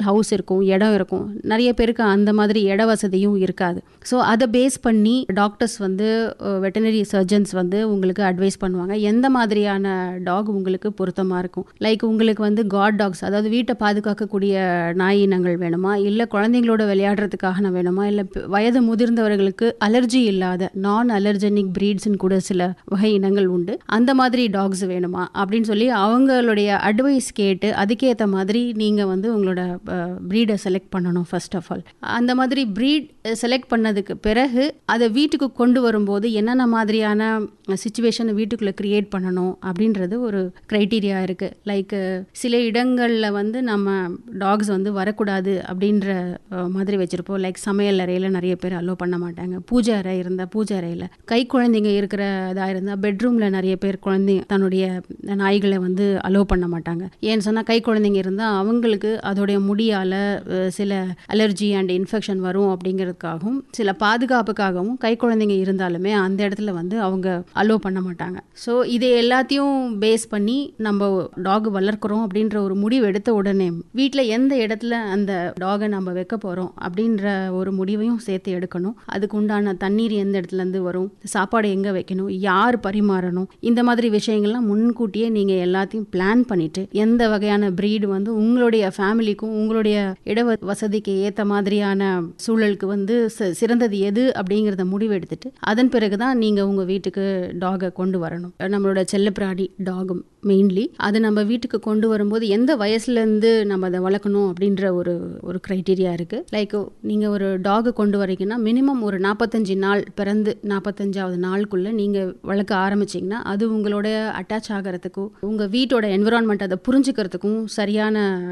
house இருக்கும் இடம் இருக்கும் நிறைய பேருக்கு அந்த மாதிரி இட வசதியும் இருக்காது ஸோ அதை பேஸ் பண்ணி டாக்டர்ஸ் வந்து வெட்டனரி சர்ஜன்ஸ் வந்து உங்களுக்கு அட்வைஸ் பண்ணுவாங்க எந்த மாதிரியான டாக் உங்களுக்கு பொருத்தமாக இருக்கும் லைக் உங்களுக்கு வந்து காட் டாக்ஸ் அதாவது வீட்டை பாதுகாக்கக்கூடிய நாய் இனங்கள் வேணுமா இல்லை குழந்தைங்களோட விளையாடுறதுக்காக வேணுமா இல்லை வயது முதிர்ந்தவர்களுக்கு அலர்ஜி இல்லாத நான் அலர்ஜெனிக் ப்ரீட்ஸ்னு கூட சில வகை இனங்கள் உண்டு அந்த மாதிரி டாக்ஸ் வேணுமா அப்படின்னு சொல்லி அவங்களுடைய அட்வைஸ் கேட்டு அதுக்கேற்ற மாதிரி நீங்கள் வந்து உங்களோட ப்ரீடை செலக்ட் பண்ணணும் ஃபர்ஸ்ட் ஆஃப் ஆல் அந்த மாதிரி ப்ரீட் செலக்ட் பண்ணதுக்கு பிறகு அதை வீட்டுக்கு கொண்டு வரும்போது என்னென்ன மாதிரியான சுச்சுவேஷனை வீட்டுக்குள்ளே க்ரியேட் பண்ணணும் அப்படின்றது ஒரு க்ரைட்டீரியா இருக்குது லைக் சில இடங்களில் வந்து நம்ம டாக்ஸ் வந்து வரக்கூடாது அப்படின்ற மாதிரி வச்சுருப்போம் லைக் சமையல் அறையில் நிறைய பேர் அலோவ் பண்ண மாட்டாங்க பூஜை அறை இருந்தால் பூஜை அறையில் கை குழந்தைங்க இருக்கிற இதாக இருந்தால் பெட்ரூமில் நிறைய பேர் குழந்தை தன்னுடைய நாய்களை வந்து அலோவ் பண்ண மாட்டாங்க ஏன்னு சொன்னால் கை குழந்தைங்க இருந்தால் அவங்களுக்கு அதோடைய முடியால் சில அலர்ஜி அண்ட் இன்ஃபெக்ஷன் வரும் அப்படிங்கிறதுக்காகவும் சில பாதுகாப்புக்காகவும் கை குழந்தைங்க இருந்தாலுமே அந்த இடத்துல வந்து அவங்க அலோவ் பண்ண மாட்டாங்க ஸோ இதை எல்லாத்தையும் பேஸ் பண்ணி நம்ம டாக் வளர்க்குறோம் அப்படின்ற ஒரு முடிவு எடுத்த உடனே வீட்டில் எந்த இடத்துல அந்த டாகை நம்ம வைக்க போகிறோம் அப்படின்ற ஒரு முடிவையும் சேர்த்து எடுக்கணும் அதுக்கு உண்டான தண்ணீர் எந்த இடத்துலேருந்து வரும் சாப்பாடு எங்கே வைக்கணும் யார் பரிமாறணும் இந்த மாதிரி விஷயங்கள்லாம் முன்கூட்டியே நீங்கள் எல்லாத்தையும் பிளான் பண்ணிவிட்டு எந்த வகையான ப்ரீடு வந்து உங்களுடைய ஃபேமிலிக்கும் உங்களுடைய இட வசதிக்கு ஏற்ற மாதிரியான சூழலுக்கு வந்து சிறந்தது எது அப்படிங்கிறத முடிவு எடுத்துட்டு அதன் பிறகு தான் நீங்கள் உங்கள் வீட்டுக்கு டாகை கொண்டு வரணும் நம்மளோட செல்லப்பிராணி டாகும் மெயின்லி அது நம்ம வீட்டுக்கு கொண்டு வரும்போது எந்த வயசுலேருந்து நம்ம அதை வளர்க்கணும் அப்படின்ற ஒரு ஒரு க்ரைட்டீரியா இருக்குது லைக் நீங்கள் ஒரு டாகை கொண்டு வரீங்கன்னா மினிமம் ஒரு நாற்பத்தஞ்சு நாள் பிறந்து நாற்பத்தஞ்சாவது நாளுக்குள்ளே நீங்கள் வளர்க்க ஆரம்பிச்சிங்கன்னா அது உங்களோட அட்டாச் ஆகிறதுக்கும் உங்கள் வீட்டோட என்விரான்மெண்ட் அதை புரிஞ்சுக்கிறதுக்கும் சரியான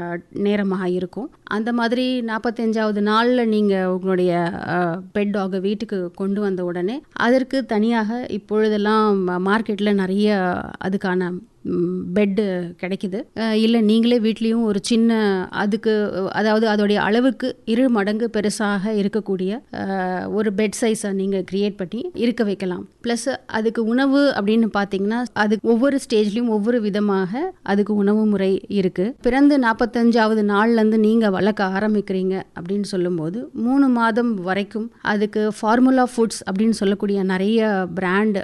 நேரமாக இருக்கும் அந்த மாதிரி நாற்பத்தஞ்சாவது நாளில் நீங்கள் உங்களுடைய பெட் டாகை வீட்டுக்கு கொண்டு வந்த உடனே அதற்கு தனியாக இப்பொழுதெல்லாம் மார்க்கெட்டில் நிறைய அதுக்கான பெட்டு கிடைக்குது இல்லை நீங்களே வீட்லேயும் ஒரு சின்ன அதுக்கு அதாவது அதோடைய அளவுக்கு இரு மடங்கு பெருசாக இருக்கக்கூடிய ஒரு பெட் சைஸை நீங்கள் க்ரியேட் பண்ணி இருக்க வைக்கலாம் ப்ளஸ் அதுக்கு உணவு அப்படின்னு பார்த்தீங்கன்னா அது ஒவ்வொரு ஸ்டேஜ்லேயும் ஒவ்வொரு விதமாக அதுக்கு உணவு முறை இருக்குது பிறந்து நாற்பத்தஞ்சாவது நாள்லேருந்து நீங்கள் வளர்க்க ஆரம்பிக்கிறீங்க அப்படின்னு சொல்லும்போது மூணு மாதம் வரைக்கும் அதுக்கு ஃபார்முலா ஃபுட்ஸ் அப்படின்னு சொல்லக்கூடிய நிறைய பிராண்ட்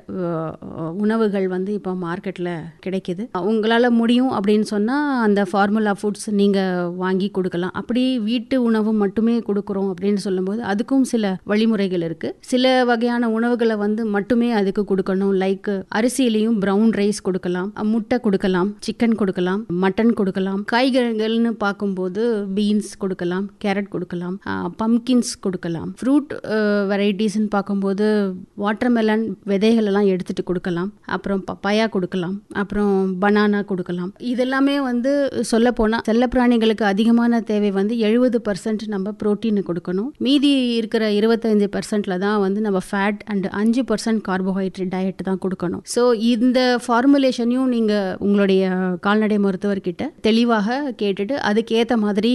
உணவுகள் வந்து இப்போ மார்க்கெட்டில் கிடைக்குது கிடைக்குது உங்களால் முடியும் அப்படின்னு சொன்னால் அந்த ஃபார்முலா ஃபுட்ஸ் நீங்கள் வாங்கி கொடுக்கலாம் அப்படி வீட்டு உணவு மட்டுமே கொடுக்குறோம் அப்படின்னு சொல்லும்போது அதுக்கும் சில வழிமுறைகள் இருக்குது சில வகையான உணவுகளை வந்து மட்டுமே அதுக்கு கொடுக்கணும் லைக் அரிசியிலையும் ப்ரௌன் ரைஸ் கொடுக்கலாம் முட்டை கொடுக்கலாம் சிக்கன் கொடுக்கலாம் மட்டன் கொடுக்கலாம் காய்கறிகள்னு பார்க்கும்போது பீன்ஸ் கொடுக்கலாம் கேரட் கொடுக்கலாம் பம்கின்ஸ் கொடுக்கலாம் ஃப்ரூட் வெரைட்டிஸ்ன்னு பார்க்கும்போது வாட்டர்மெலன் விதைகள் எல்லாம் எடுத்துட்டு கொடுக்கலாம் அப்புறம் பப்பாயா கொடுக்கலாம் அப்புறம் பனானா கொடுக்கலாம் இதெல்லாமே வந்து சொல்ல போனால் செல்லப்பிராணிகளுக்கு அதிகமான தேவை வந்து எழுபது பர்சன்ட் நம்ம புரோட்டீன் கொடுக்கணும் மீதி இருக்கிற இருபத்தஞ்சு பர்சன்ட்ல தான் வந்து நம்ம ஃபேட் அண்ட் அஞ்சு பர்சன்ட் கார்போஹைட்ரேட் டயட் தான் கொடுக்கணும் ஸோ இந்த ஃபார்முலேஷனையும் நீங்கள் உங்களுடைய கால்நடை மருத்துவர்கிட்ட தெளிவாக கேட்டுட்டு அதுக்கேற்ற மாதிரி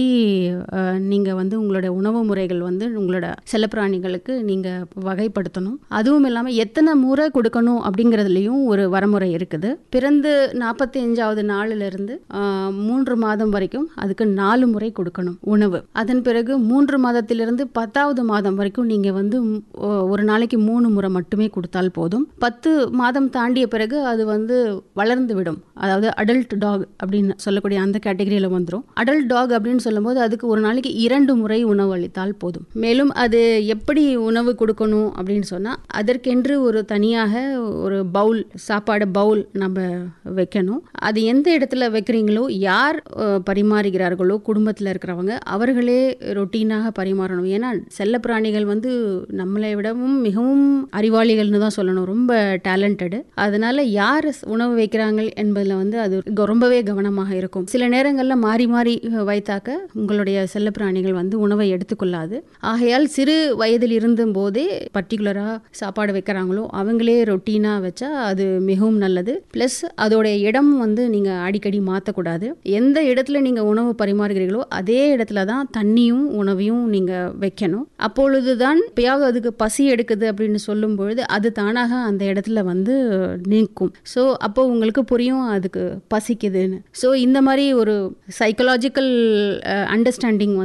நீங்கள் வந்து உங்களோட உணவு முறைகள் வந்து உங்களோட செல்லப்பிராணிகளுக்கு நீங்கள் வகைப்படுத்தணும் அதுவும் இல்லாமல் எத்தனை முறை கொடுக்கணும் அப்படிங்கிறதுலையும் ஒரு வரமுறை இருக்குது பிறந்து நாற்பத்தி அஞ்சாவது நாளிலிருந்து மூன்று மாதம் வரைக்கும் அதுக்கு நாலு முறை கொடுக்கணும் உணவு அதன் பிறகு மூன்று மாதத்திலிருந்து பத்தாவது மாதம் வரைக்கும் நீங்கள் வந்து ஒரு நாளைக்கு மூணு முறை மட்டுமே கொடுத்தால் போதும் பத்து மாதம் தாண்டிய பிறகு அது வந்து வளர்ந்து விடும் அதாவது அடல்ட் டாக் அப்படின்னு சொல்லக்கூடிய அந்த கேட்டகரியில் வந்துடும் அடல்ட் டாக் அப்படின்னு சொல்லும்போது அதுக்கு ஒரு நாளைக்கு இரண்டு முறை உணவு அளித்தால் போதும் மேலும் அது எப்படி உணவு கொடுக்கணும் அப்படின்னு சொன்னால் அதற்கென்று ஒரு தனியாக ஒரு பவுல் சாப்பாடு பவுல் நம்ம வைக்கணும் அது எந்த இடத்துல வைக்கிறீங்களோ யார் பரிமாறுகிறார்களோ குடும்பத்தில் இருக்கிறவங்க அவர்களே ரொட்டீனாக பரிமாறணும் ஏன்னா செல்ல பிராணிகள் வந்து நம்மளை விடவும் மிகவும் அறிவாளிகள்னு தான் சொல்லணும் ரொம்ப டேலண்டடு அதனால யார் உணவு வைக்கிறாங்க என்பதில் வந்து அது ரொம்பவே கவனமாக இருக்கும் சில நேரங்களில் மாறி மாறி வைத்தாக்க உங்களுடைய செல்ல பிராணிகள் வந்து உணவை எடுத்துக்கொள்ளாது ஆகையால் சிறு வயதில் இருந்தும் போதே பர்டிகுலராக சாப்பாடு வைக்கிறாங்களோ அவங்களே ரொட்டீனாக வச்சா அது மிகவும் நல்லது ப்ளஸ் அதோடைய இடம் வந்து நீங்கள் அடிக்கடி மாற்றக்கூடாது எந்த இடத்துல நீங்கள் உணவு பரிமாறுகிறீர்களோ அதே இடத்துல தான் தண்ணியும் உணவையும் நீங்கள் வைக்கணும் அப்பொழுது தான் எப்பயாவது அதுக்கு பசி எடுக்குது அப்படின்னு சொல்லும் பொழுது அது தானாக அந்த இடத்துல வந்து நீக்கும் ஸோ அப்போ உங்களுக்கு புரியும் அதுக்கு பசிக்குதுன்னு ஸோ இந்த மாதிரி ஒரு சைக்கலாஜிக்கல் அண்டர்ஸ்டாண்டிங்